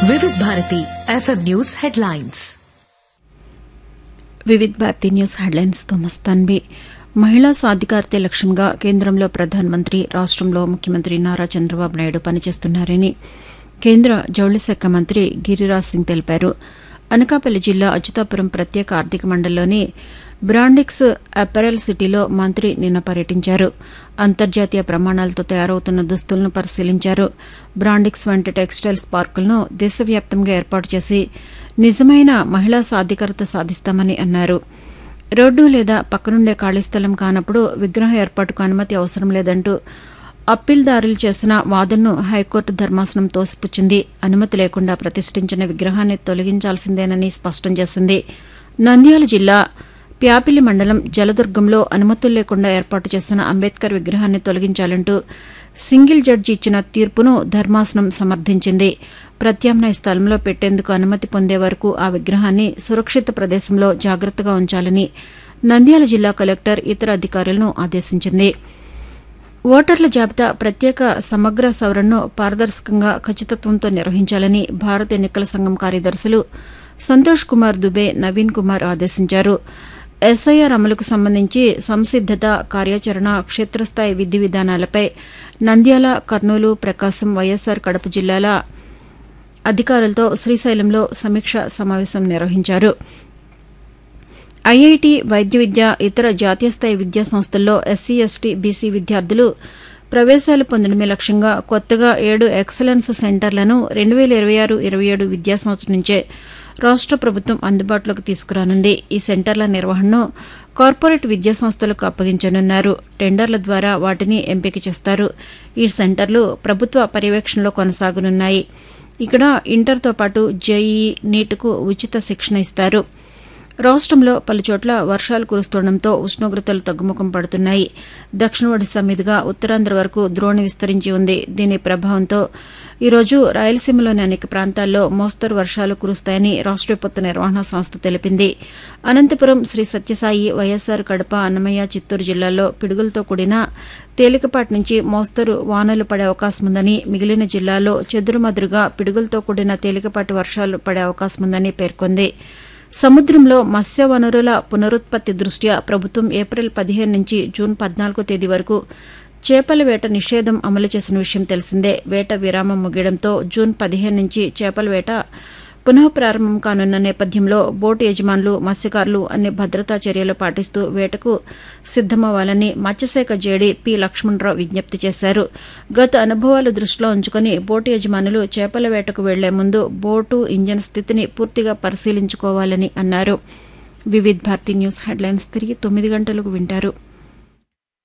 వివిధ Bharati FM news headlines Vividh Bharati news హెడ్లైన్స్తో మస్తాన్బి మహిళా సాధికారతే లక్ష్యంగా కేంద్రంలో ప్రధానమంత్రి రాష్ట్రంలో ముఖ్యమంత్రి నారా చంద్రబాబు నాయుడు పనిచేస్తున్నారని కేంద్ర జౌళి శాఖ మంత్రి గిరిరాజ్ సింగ్ తెలిపారు అనకాపల్లి జిల్లా అచ్యుతాపురం ప్రత్యేక ఆర్థిక మండలంలోని బ్రాండిక్స్ అపెరల్ సిటీలో మంత్రి నిన్న పర్యటించారు అంతర్జాతీయ ప్రమాణాలతో తయారవుతున్న దుస్తులను పరిశీలించారు బ్రాండిక్స్ వంటి టెక్స్టైల్స్ పార్కులను దేశవ్యాప్తంగా ఏర్పాటు చేసి నిజమైన మహిళా సాధికారత సాధిస్తామని అన్నారు రోడ్డు లేదా పక్కనుండే ఖాళీ స్థలం కానప్పుడు విగ్రహ ఏర్పాటుకు అనుమతి అవసరం లేదంటూ అప్పీల్దారులు చేసిన వాదనను హైకోర్టు ధర్మాసనం తోసిపుచ్చింది అనుమతి లేకుండా ప్రతిష్ఠించిన విగ్రహాన్ని తొలగించాల్సిందేనని స్పష్టం చేసింది నంద్యాల జిల్లా ప్యాపిలి మండలం జలదుర్గంలో అనుమతులు లేకుండా ఏర్పాటు చేసిన అంబేద్కర్ విగ్రహాన్ని తొలగించాలంటూ సింగిల్ జడ్జి ఇచ్చిన తీర్పును ధర్మాసనం సమర్థించింది ప్రత్యామ్నాయ స్థలంలో పెట్టేందుకు అనుమతి పొందే వరకు ఆ విగ్రహాన్ని సురక్షిత ప్రదేశంలో జాగ్రత్తగా ఉంచాలని నంద్యాల జిల్లా కలెక్టర్ ఇతర అధికారులను ఆదేశించింది ఓటర్ల జాబితా ప్రత్యేక సమగ్ర సవరణను పారదర్శకంగా ఖచ్చితత్వంతో నిర్వహించాలని భారత ఎన్నికల సంఘం కార్యదర్శులు సంతోష్ కుమార్ దుబే నవీన్ కుమార్ ఆదేశించారు ఎస్ఐఆర్ అమలుకు సంబంధించి సంసిద్దత కార్యాచరణ క్షేత్రస్థాయి విధి విధానాలపై నంద్యాల కర్నూలు ప్రకాశం వైఎస్సార్ కడప జిల్లాల అధికారులతో శ్రీశైలంలో సమీక్ష సమావేశం నిర్వహించారు ఐఐటి వైద్య విద్య ఇతర జాతీయ స్థాయి విద్యా సంస్థల్లో ఎస్సీ ఎస్టీ బీసీ విద్యార్థులు ప్రవేశాలు పొందడమే లక్ష్యంగా కొత్తగా ఏడు ఎక్సలెన్స్ సెంటర్లను రెండు వేల ఇరవై ఆరు ఇరవై ఏడు విద్యా సంవత్సరం నుంచే రాష్ట ప్రభుత్వం అందుబాటులోకి తీసుకురానుంది ఈ సెంటర్ల నిర్వహణను కార్పొరేట్ విద్యా సంస్థలకు అప్పగించనున్నారు టెండర్ల ద్వారా వాటిని ఎంపిక చేస్తారు ఈ సెంటర్లు ప్రభుత్వ పర్యవేక్షణలో కొనసాగనున్నాయి ఇక్కడ ఇంటర్తో పాటు జేఈఈ నీట్కు ఉచిత శిక్షణ ఇస్తారు రాష్ట్రంలో పలుచోట్ల వర్షాలు కురుస్తుండటంతో ఉష్ణోగ్రతలు తగ్గుముఖం పడుతున్నాయి దక్షిణ ఒడిశా మీదుగా ఉత్తరాంధ్ర వరకు ద్రోణి విస్తరించి ఉంది దీని ప్రభావంతో ఈరోజు రాయలసీమలోని అనేక ప్రాంతాల్లో మోస్తరు వర్షాలు కురుస్తాయని రాష్ట్ర విపత్తు నిర్వహణ సంస్థ తెలిపింది అనంతపురం శ్రీ సత్యసాయి వైఎస్సార్ కడప అన్నమయ్య చిత్తూరు జిల్లాల్లో పిడుగులతో కూడిన తేలికపాటి నుంచి మోస్తరు వానలు పడే అవకాశం ఉందని మిగిలిన జిల్లాల్లో చెదురుమదురుగా పిడుగులతో కూడిన తేలికపాటి వర్షాలు పడే అవకాశం ఉందని పేర్కొంది సముద్రంలో మత్స్య వనరుల పునరుత్పత్తి దృష్ట్యా ప్రభుత్వం ఏప్రిల్ పదిహేను నుంచి జూన్ పద్నాలుగో తేదీ వరకు చేపల వేట నిషేధం అమలు చేసిన విషయం తెలిసిందే వేట విరామం ముగియడంతో జూన్ పదిహేను నుంచి చేపల వేట పునః ప్రారంభం కానున్న నేపథ్యంలో బోటు యజమానులు మత్స్యకారులు అన్ని భద్రతా చర్యలు పాటిస్తూ వేటకు సిద్దమవ్వాలని మత్స్యశాఖ జేడీ పి లక్ష్మణరావు విజ్ఞప్తి చేశారు గత అనుభవాలు దృష్టిలో ఉంచుకుని బోటు యజమానులు చేపల వేటకు వెళ్లే ముందు బోటు ఇంజన్ స్థితిని పూర్తిగా పరిశీలించుకోవాలని అన్నారు వివిధ్ భారతి న్యూస్ హెడ్లైన్స్ తిరిగి తొమ్మిది గంటలకు వింటారు